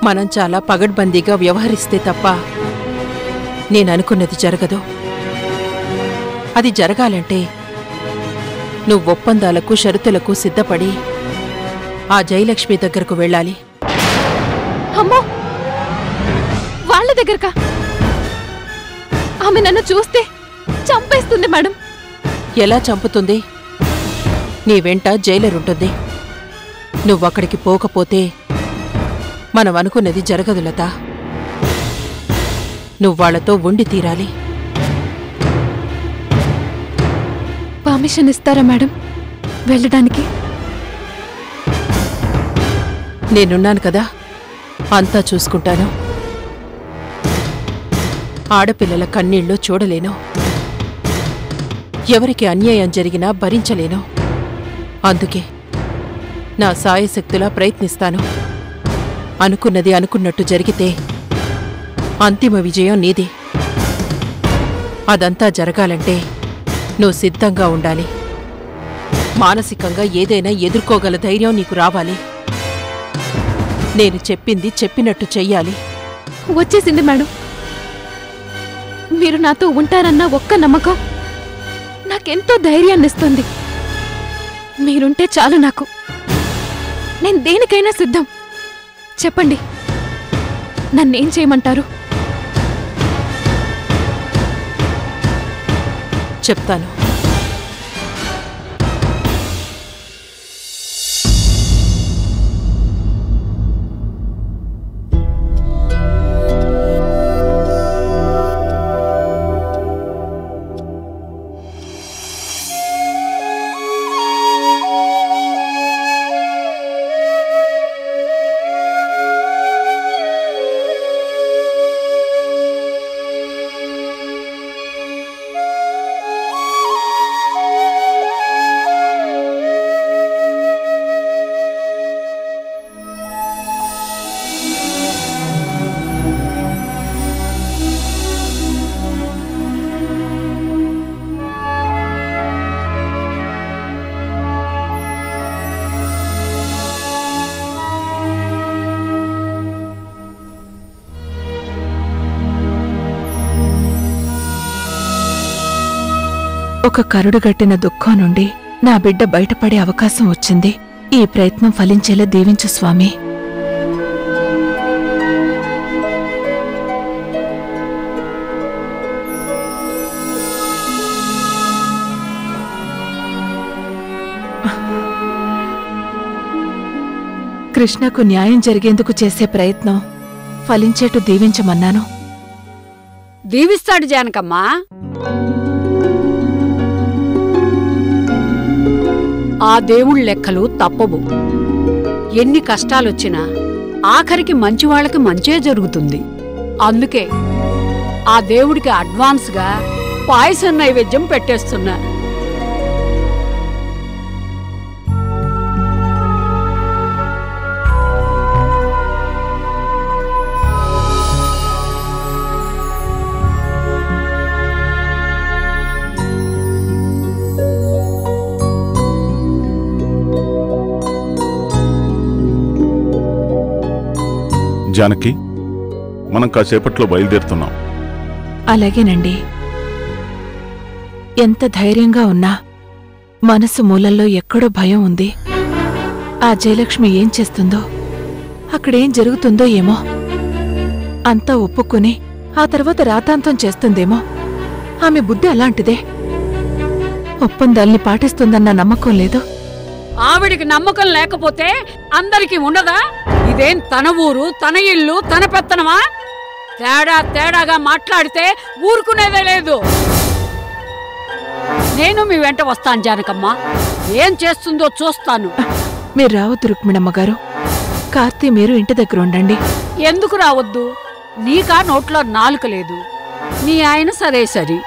మనం చాలా పగడ్బందీగా వ్యవహరిస్తే తప్ప నేననుకున్నది జరగదు అది జరగాలంటే నువ్వు ఒప్పందాలకు షరతులకు సిద్ధపడి ఆ జయలక్ష్మి దగ్గరకు వెళ్ళాలి అమ్మో వాళ్ళ దగ్గరకా ఆమె నన్ను చూస్తే చంపేస్తుంది మేడం ఎలా చంపుతుంది నీ వెంట జైలర్ ఉంటుంది నువ్వక్కడికి పోకపోతే మనం అనుకున్నది జరగదు లత నువ్వాళ్లతో ఉండి తీరాలి పర్మిషన్ ఇస్తారా మేడం వెళ్ళడానికి నేనున్నాను కదా అంతా చూసుకుంటాను ఆడపిల్లల కన్నీళ్లు చూడలేను ఎవరికి అన్యాయం జరిగినా భరించలేను అందుకే నా సాయశక్తులా ప్రయత్నిస్తాను అనుకున్నది అనుకున్నట్టు జరిగితే అంతిమ విజయం నీదే అదంతా జరగాలంటే నువ్వు సిద్ధంగా ఉండాలి మానసికంగా ఏదైనా ఎదుర్కోగల ధైర్యం నీకు రావాలి నేను చెప్పింది చెప్పినట్టు చెయ్యాలి వచ్చేసింది మేడం మీరు నాతో ఉంటారన్న ఒక్క నమ్మకం నాకెంతో ధైర్యాన్ని ఇస్తుంది మీరుంటే చాలు నాకు నేను దేనికైనా సిద్ధం చెప్పండి నన్నేం చేయమంటారు చెప్తాను ఒక కరుడుగట్టిన దుఃఖం నుండి నా బిడ్డ బయటపడే అవకాశం వచ్చింది ఈ ప్రయత్నం ఫలించేలా దీవించు స్వామి కృష్ణకు న్యాయం జరిగేందుకు చేసే ప్రయత్నం ఫలించేట్టు దీవించమన్నాను దీవిస్తాడు జానకమ్మా ఆ దేవుళ్ళ లెక్కలు తప్పవు ఎన్ని కష్టాలొచ్చినా ఆఖరికి మంచి వాళ్ళకి మంచే జరుగుతుంది అందుకే ఆ దేవుడికి అడ్వాన్స్గా పాయసం నైవేద్యం పెట్టేస్తున్నా జానకి మనం కాసేపట్లో బయలుదేరుతున్నాం అలాగేనండి ఎంత ధైర్యంగా ఉన్నా మనసు మూలల్లో ఎక్కడో భయం ఉంది ఆ జయలక్ష్మి ఏం చేస్తుందో అక్కడేం జరుగుతుందో ఏమో అంతా ఒప్పుకొని ఆ తర్వాత రాతాంతం చేస్తుందేమో ఆమె బుద్ధి అలాంటిదే ఒప్పందాల్ని పాటిస్తుందన్న నమ్మకం లేదు ఆవిడికి నమ్మకం లేకపోతే అందరికీ ఉండదా ఇదేం తన ఊరు తన ఇల్లు తన పెత్తనమా తేడా తేడాగా మాట్లాడితే ఊరుకునేదే లేదు నేను మీ వెంట వస్తాను జానకమ్మ ఏం చేస్తుందో చూస్తాను మీరు రావద్దు రుక్మిణమ్మ గారు కార్తీ మీరు ఇంటి దగ్గర ఉండండి ఎందుకు రావద్దు నీకా నోట్లో నాలుక లేదు నీ ఆయన సరే సరి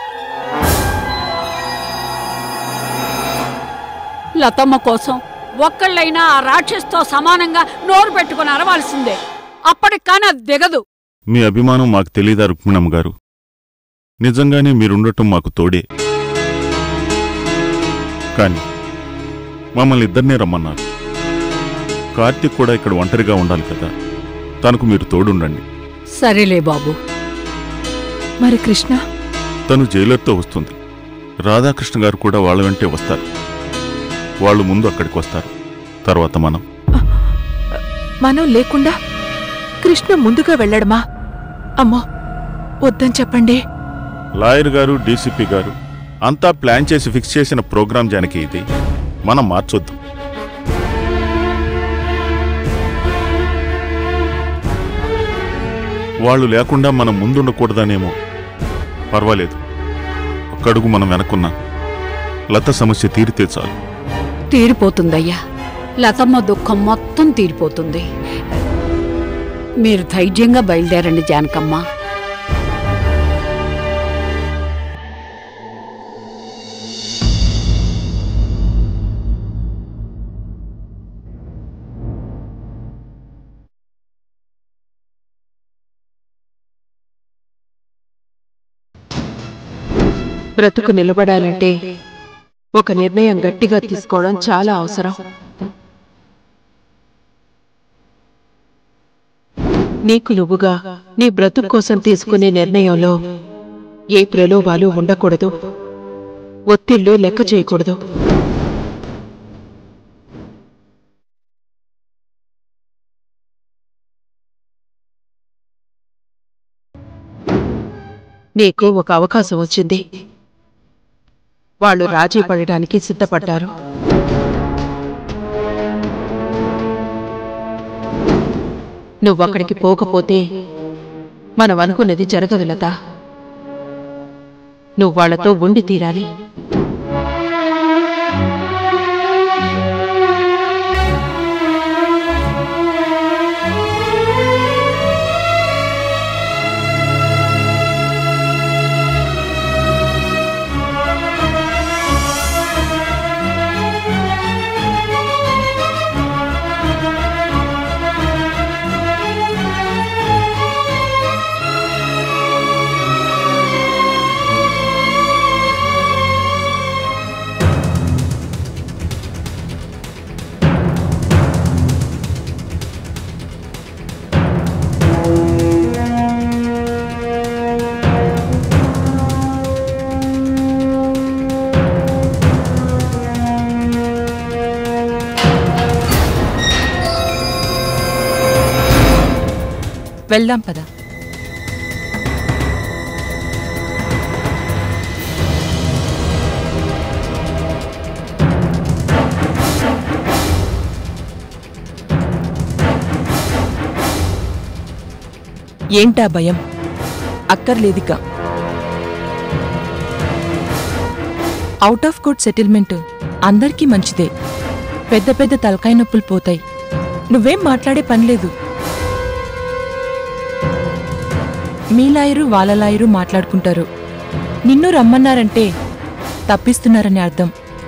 లతమ్మ కోసం ఒక్కళ్ళైనా ఆ రాక్షసుతో సమానంగా నోరు పెట్టుకుని అరవాల్సిందే అప్పటికి కానీ అది దిగదు మీ అభిమానం మాకు తెలీదా రుక్మిణమ్మ గారు నిజంగానే మీరుండటం మాకు తోడే కాని మమ్మల్ని ఇద్దరినే రమ్మన్నారు కార్తీక్ కూడా ఇక్కడ ఒంటరిగా ఉండాలి కదా తనకు మీరు తోడుండండి సరేలే బాబు మరి కృష్ణ తను జైలర్తో వస్తుంది రాధాకృష్ణ గారు కూడా వాళ్ళ వెంటే వస్తారు వాళ్ళు ముందు అక్కడికి వస్తారు తర్వాత మనం మనం లేకుండా కృష్ణ ముందుగా వెళ్ళడమా అమ్మో వద్దని చెప్పండి లాయర్ గారు డీసీపీ గారు అంతా ప్లాన్ చేసి ఫిక్స్ చేసిన ప్రోగ్రాం జానకి ఇది మనం మార్చొద్దు వాళ్ళు లేకుండా మనం ముందుండకూడదనేమో పర్వాలేదు ఒక్కడుగు మనం వెనక్కున్నా లత సమస్య తీరితే చాలు తీరిపోతుందయ్యా లతమ్మ దుఃఖం మొత్తం తీరిపోతుంది మీరు ధైర్యంగా బయలుదేరండి జానకమ్మ బ్రతుకు నిలబడాలంటే ఒక నిర్ణయం గట్టిగా తీసుకోవడం చాలా అవసరం నీకు నువ్వుగా నీ బ్రతుకు కోసం తీసుకునే నిర్ణయంలో ఏ ప్రలోభాలు ఉండకూడదు ఒత్తిళ్లు లెక్క చేయకూడదు నీకు ఒక అవకాశం వచ్చింది వాళ్ళు రాజీ పడడానికి సిద్ధపడ్డారు నువ్వక్కడికి పోకపోతే మనం అనుకున్నది జరగదు లత నువ్వు వాళ్లతో ఉండి తీరాలి వెళ్దాం పద ఏంటా భయం అక్కర్లేదిక అవుట్ ఆఫ్ కోర్ట్ సెటిల్మెంట్ అందరికీ మంచిదే పెద్ద పెద్ద తలకాయ నొప్పులు పోతాయి నువ్వేం మాట్లాడే పనిలేదు మీ లాయరు వాళ్ళ లాయరు మాట్లాడుకుంటారు నిన్ను రమ్మన్నారంటే తప్పిస్తున్నారని అర్థం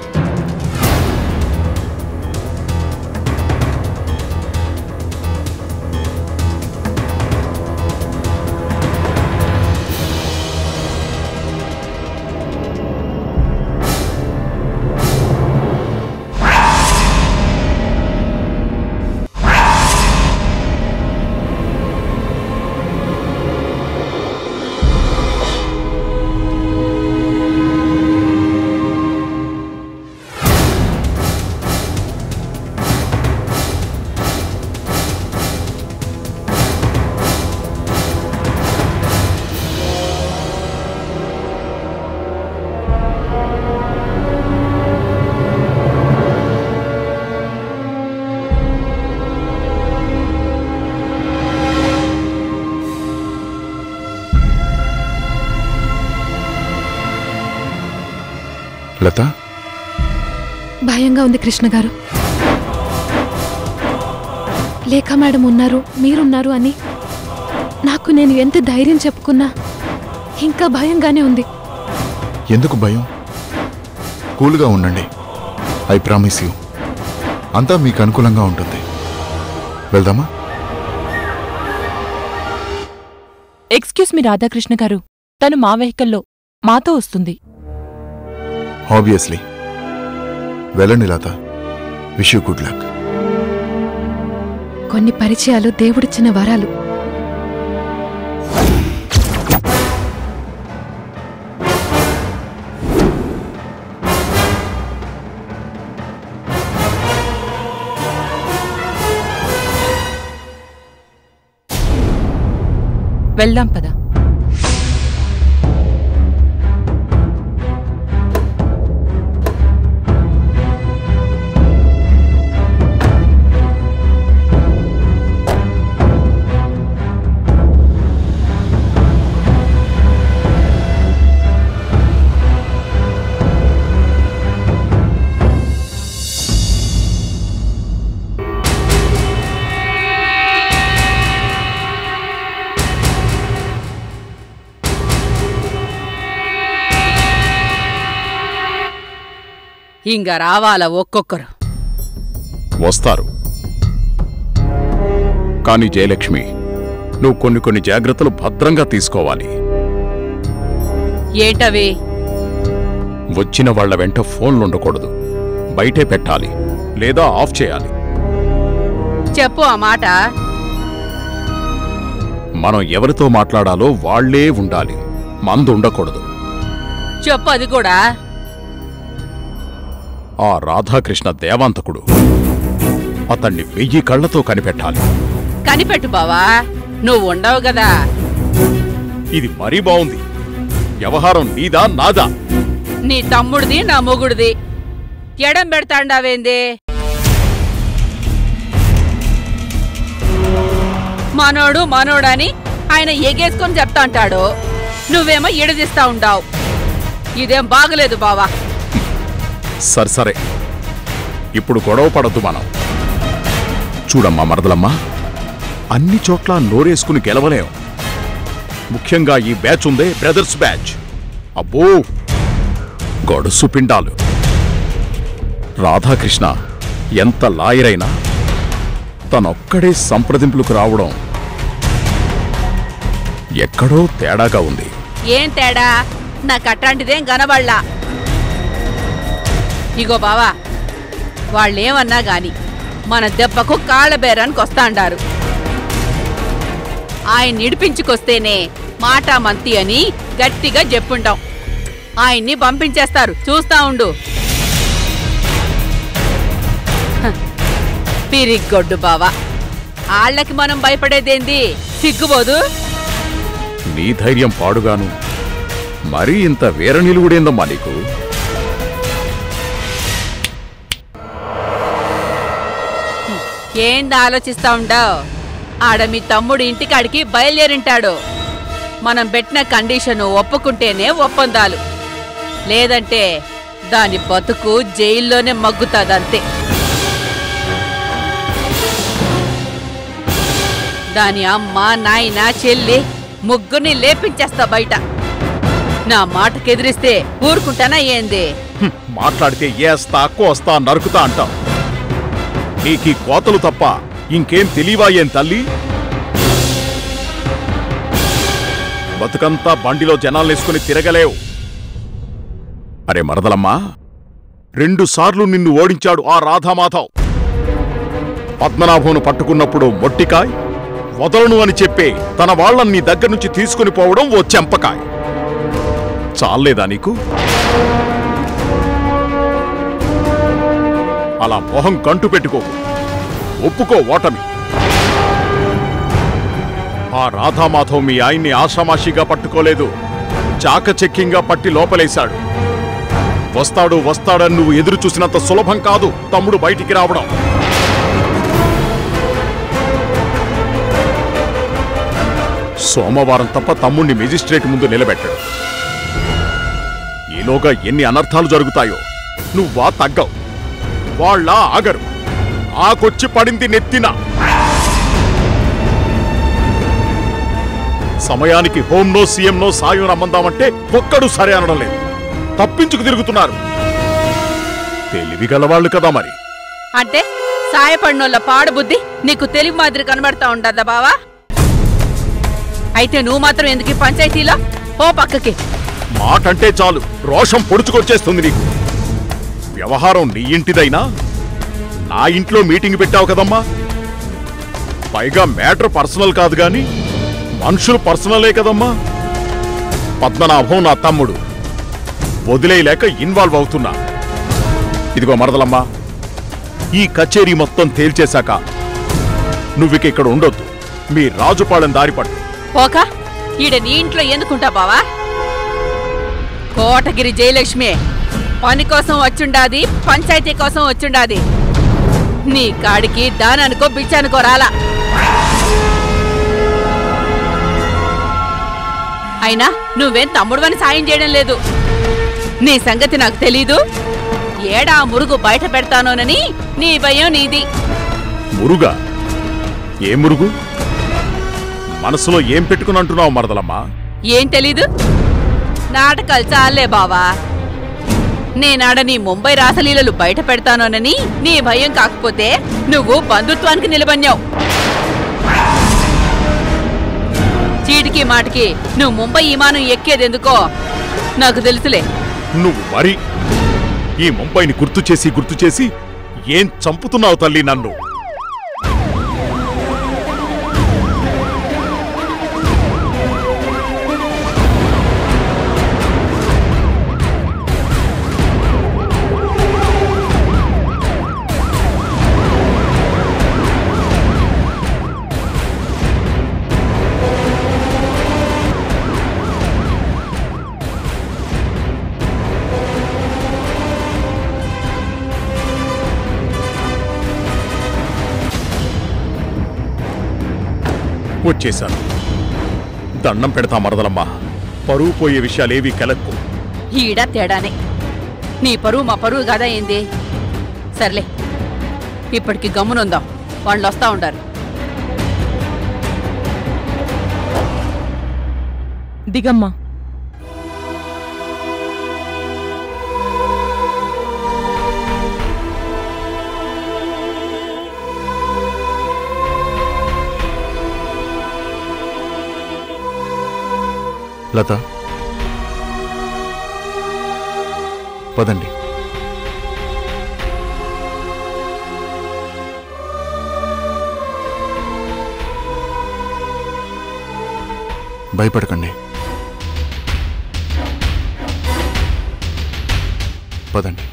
లత భయంగా ఉంది కృష్ణ గారు లేఖ మేడం ఉన్నారు మీరున్నారు అని నాకు నేను ఎంత ధైర్యం చెప్పుకున్నా ఇంకా భయంగానే ఉంది ఎందుకు భయం కూల్గా ఉండండి ఐ ప్రామిస్ యూ అంతా మీకు అనుకూలంగా ఉంటుంది వెళ్దామా ఎక్స్క్యూస్ మీ రాధాకృష్ణ గారు తను మా వెహికల్లో మాతో వస్తుంది ఆబ్వియస్లీ వెళ్ళండి Latha wish you good luck కొన్ని పరిచయాలు దేవుడిచ్చిన వరాలు వెళ్దాం పద ఇంక రావాల ఒక్కొక్కరు వస్తారు కానీ జయలక్ష్మి నువ్వు కొన్ని కొన్ని జాగ్రత్తలు భద్రంగా తీసుకోవాలి ఏంటవి వచ్చిన వాళ్ళ వెంట ఫోన్లు ఉండకూడదు బయటే పెట్టాలి లేదా ఆఫ్ చేయాలి చెప్పు ఆ మాట మనం ఎవరితో మాట్లాడాలో వాళ్లే ఉండాలి మందు ఉండకూడదు చెప్పు అది కూడా ఆ రాధాకృష్ణ దేవాంతకుడు అతన్ని వెయ్యి కళ్ళతో కనిపెట్టాలి కనిపెట్టు బావా నువ్వు ఉండవు కదా ఇది మరీ బావుంది వ్యవహారం నీదా నాదా నీ తమ్ముడిది నా మొగుడిది ఎడం పెడతాండావేంది మనోడు మనోడని ఆయన ఎగేసుకొని చెప్తా అంటాడు నువ్వేమో ఎడదీస్తా ఉండావు ఇదేం బాగలేదు బావా సరే సరే ఇప్పుడు గొడవ పడద్దు మనం చూడమ్మా మరదలమ్మా అన్ని చోట్ల నోరేసుకుని గెలవలేం ముఖ్యంగా ఈ బ్యాచ్ ఉందే బ్రదర్స్ బ్యాచ్ అబ్బో గొడుసు పిండాలు రాధాకృష్ణ ఎంత లాయరైనా తనొక్కడే సంప్రదింపులకు రావడం ఎక్కడో తేడాగా ఉంది ఏం తేడా నాకు అట్లాంటిదేం కనబడలా ఇగో బావా వాళ్ళేమన్నా గాని మన దెబ్బకు కాళ్ళ బేరానికి వస్తాండారు ఆయన నిడిపించుకొస్తేనే మాటా మంతి అని గట్టిగా చెప్పుంటాం ఆయన్ని పంపించేస్తారు చూస్తా ఉండు హ, పిరిగ్గొడ్డు బావా ఆళ్ళకి మనం భయపడేదేంది సిగ్గుబోదు నీ ధైర్యం పాడుగాను మరీ ఇంత వీర నిలువుడేందమ్మా నీకు ఏంది ఆలోచిస్తా ఉండవు ఆడ మీ తమ్ముడు ఇంటికాడికి బయలుదేరింటాడు మనం పెట్టిన కండిషను ఒప్పుకుంటేనే ఒప్పందాలు లేదంటే దాని బతుకు జైల్లోనే మగ్గుతాదంతే దాని అమ్మ నాయన చెల్లి ముగ్గురిని లేపించేస్తా బయట నా మాటకెదిరిస్తే ఊరుకుంటానా ఏంది హ్మ్, మాట్లాడితే ఏస్తా కోస్తా నరుకుతా అంటాం నీకీ కోతలు తప్ప ఇంకేం తెలియవా ఏం తల్లి బతుకంతా బండిలో జనాలేసుకుని తిరగలేవు అరే మరదలమ్మా రెండుసార్లు నిన్ను ఓడించాడు ఆ రాధామాధవ్ పద్మనాభంను పట్టుకున్నప్పుడు మొట్టికాయ్ వదలను అని చెప్పే తన వాళ్ళని నీ దగ్గర నుంచి తీసుకుని పోవడం ఓ చెంపకాయ్ చాలేదా నీకు అలా మొహం కంటు పెట్టుకోకు ఒప్పుకో ఓటమి ఆ రాధామాధవ్ మీ ఆయన్ని ఆషామాషిగా పట్టుకోలేదు చాకచక్యంగా పట్టి లోపలేశాడు వస్తాడు వస్తాడని నువ్వు ఎదురు చూసినంత సులభం కాదు తమ్ముడు బయటికి రావడం సోమవారం తప్ప తమ్ముణ్ణి మెజిస్ట్రేట్ ముందు నిలబెట్టాడు ఈలోగా ఎన్ని అనర్థాలు జరుగుతాయో నువ్వా తగ్గవు వాళ్ళ ఆగరు ఆకొచ్చి పడింది నెత్తిన సమయానికి హోంనో సీఎంనో సాయం రమ్మందామంటే ఒక్కడు సరే అనడం లేదు తప్పించుకు తిరుగుతున్నారు తెలివి గలవాళ్ళు కదా మరి అంటే సాయపడినోళ్ళ పాడుబుద్ధి నీకు తెలివి మాదిరి కనబడతా ఉండదా బావా అయితే నువ్వు మాత్రం ఎందుకు ఈ పంచాయతీలో ఓ పక్కకి మాటంటే చాలు రోషం పొడుచుకొచ్చేస్తుంది నీకు వ్యవహారం నీ ఇంటిదైనా నా ఇంట్లో మీటింగ్ పెట్టావు కదమ్మా పైగా మ్యాటర్ పర్సనల్ కాదు గాని మనుషులు పర్సనలే కదమ్మా పద్మనాభం నా తమ్ముడు వదిలేయలేక ఇన్వాల్వ్ అవుతున్నా ఇదిగో మరదలమ్మా ఈ కచేరీ మొత్తం తేల్చేశాక నువ్విక ఇక్కడ ఉండొద్దు మీ రాజుపాళెం దారి పట్టు పోక ఈడ నీ ఇంట్లో ఎందుకుంటా బావా కోటగిరి జయలక్ష్మి పని కోసం వచ్చుండాది పంచాయతీ కోసం వచ్చుండాది నీ కాడికి దాననుకో బిచ్చానుకో రాలా అయినా నువ్వేం తమ్ముడువని సాయం చేయడం లేదు నీ సంగతి నాకు తెలీదు ఏడా ఆ మురుగు బయట పెడతానోనని నీ భయం నీది మురుగా ఏ మురుగు మనసులో ఏం పెట్టుకుని అంటున్నావు మరదలమ్మా ఏం తెలీదు నాటకాలు చాలే బావా నేనాడ నీ ముంబై రాసలీలలు బయట పెడతానోనని నీ భయం కాకపోతే నువ్వు బంధుత్వానికి నిలబన్నావు చీటికి మాటికి నువ్వు ముంబై విమానం ఎక్కేదెందుకో నాకు తెలుసులే నువ్వు మరి ఈ ముంబైని గుర్తు చేసి గుర్తు చేసి ఏం చంపుతున్నావు తల్లి నన్ను వచ్చేశాను దండం పెడతా మరదలమ్మా పరువు పోయే విషయాలేవి కెలక్కు ఈడ తేడానే నీ పరువు మా పరువు కదా ఏంది సర్లే ఇప్పటికి గమ్మునుందాం వాళ్ళు వస్తా ఉండారు దిగమ్మా లత పదండి భయపడకండి పదండి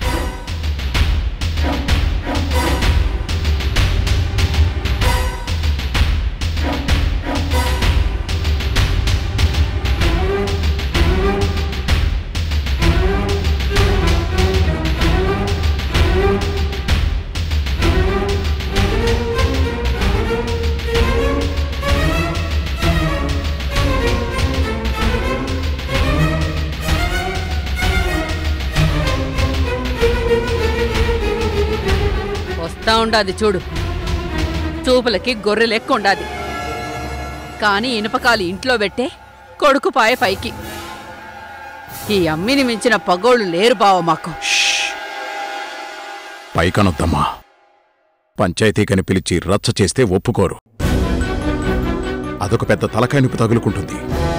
వస్తా ఉండాది చూడు చూపులకి గొర్రె లెక్క ఉండాది కాని ఇనుపకాలు ఇంట్లో పెట్టే కొడుకు పాయ పైకి ఈ అమ్మిని మించిన పగోళ్ళు లేరు బావ మాకు పైకనొద్దమ్మా పంచాయతీకని పిలిచి రచ్చ చేస్తే ఒప్పుకోరు అదొక పెద్ద తలకాయ నొప్పి తగులుకుంటుంది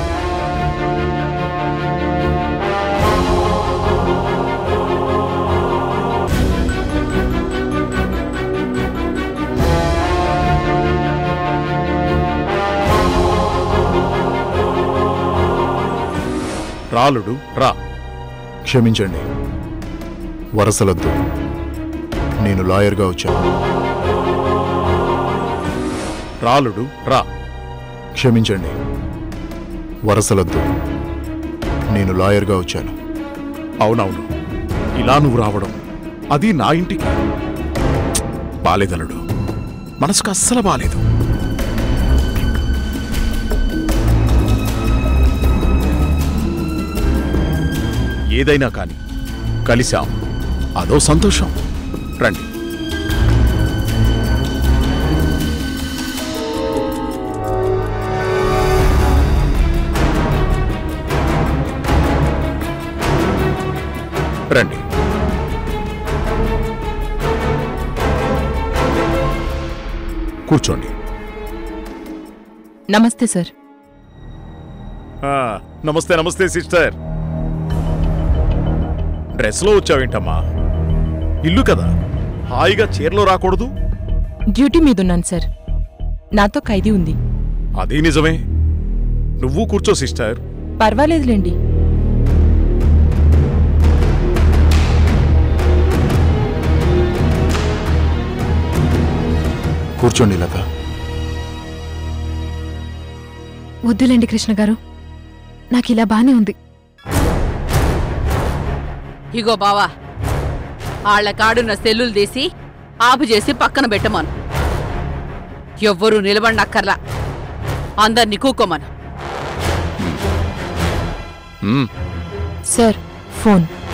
రాలుడు రా క్షమించండి వరసలొద్దు నేను లాయర్గా వచ్చాను రాలుడు రా క్షమించండి వరసలొద్దు నేను లాయర్గా వచ్చాను అవునవును ఇలా నువ్వు రావడం అది నా ఇంటికి బాలేదలుడు మనసుకు అస్సలు బాలేదు ఏదైనా కాని కలిశాం అదో సంతోషం రండి రండి కూర్చోండి నమస్తే సార్ ఆ, నమస్తే నమస్తే సిస్టర్ డ్రెస్లో వచ్చావేంటమ్మా ఇల్లు కదా హాయిగా చీరలో రాకూడదు డ్యూటీ మీదున్నాను సార్ నాతో ఖైదీ ఉంది అదే నిజమే నువ్వు కూర్చో సిస్టర్ పర్వాలేదులేండి కూర్చోండి లత వద్దులేండి కృష్ణ గారు నాకు ఇలా బానే ఉంది ఇగో బావా ఆళ్ల కాడున్న సెల్లులు తీసి ఆపు చేసి పక్కన పెట్టమను ఎవ్వరూ నిలబడినక్కర్లా అందర్నీ కూకోమను మ్మ్. Sir phone